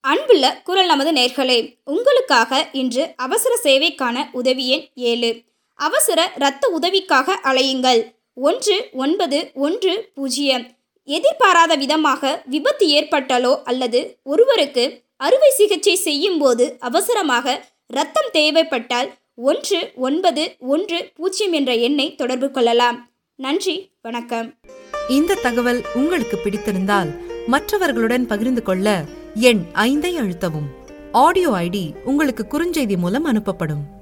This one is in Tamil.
அன்புள்ள குரல் நமது நேர்களே உங்களுக்காக இன்று அவசர சேவைக்கான உதவி எண் ஏழு அவசர இரத்த உதவிக்காக அலையுங்கள் ஒன்று ஒன்பது ஒன்று பூஜ்ஜியம் எதிர்பாராத விதமாக விபத்து ஏற்பட்டாலோ அல்லது ஒருவருக்கு அறுவை சிகிச்சை செய்யும் போது அவசரமாக இரத்தம் தேவைப்பட்டால் ஒன்று ஒன்பது ஒன்று பூஜ்ஜியம் என்ற எண்ணை தொடர்பு கொள்ளலாம் நன்றி வணக்கம் இந்த தகவல் உங்களுக்கு பிடித்திருந்தால் மற்றவர்களுடன் பகிர்ந்து கொள்ள எண் ஐந்தை அழுத்தவும் ஆடியோ ஐடி உங்களுக்கு குறுஞ்செய்தி மூலம் அனுப்பப்படும்